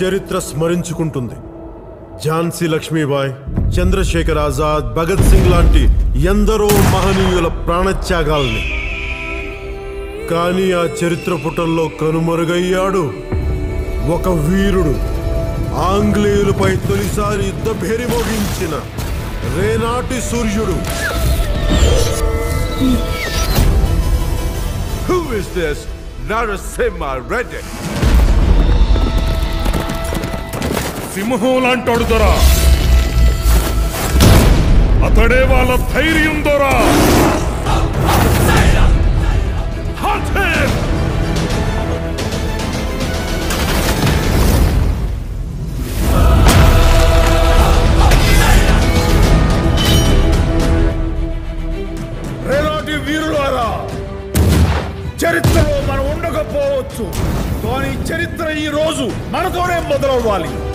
చరిత్ర స్మరించుకుంటుంది ఝాన్సీ లక్ష్మీబాయ్ చంద్రశేఖర్ ఆజాద్ భగత్ సింగ్ లాంటి ఎందరో మహనీయుల ప్రాణత్యాగాల్ని కానీ ఆ చరిత్ర పుటల్లో కనుమరుగయ్యాడు ఒక వీరుడు ఆంగ్లేయులపై తొలిసారి యుద్ధ భేరి మోగించిన రేనాటి సూర్యుడు Who is this Narasimha Reddy? సింహం లాంటోడు దొరా అతడే వాళ్ళ ధైర్యం దొరా Hunt him! రేనాటి వీరులారా చరిత్రలో మనం ఉండకపోవచ్చు కానీ చరిత్ర ఈ రోజు మనతోనే మొదలవ్వాలి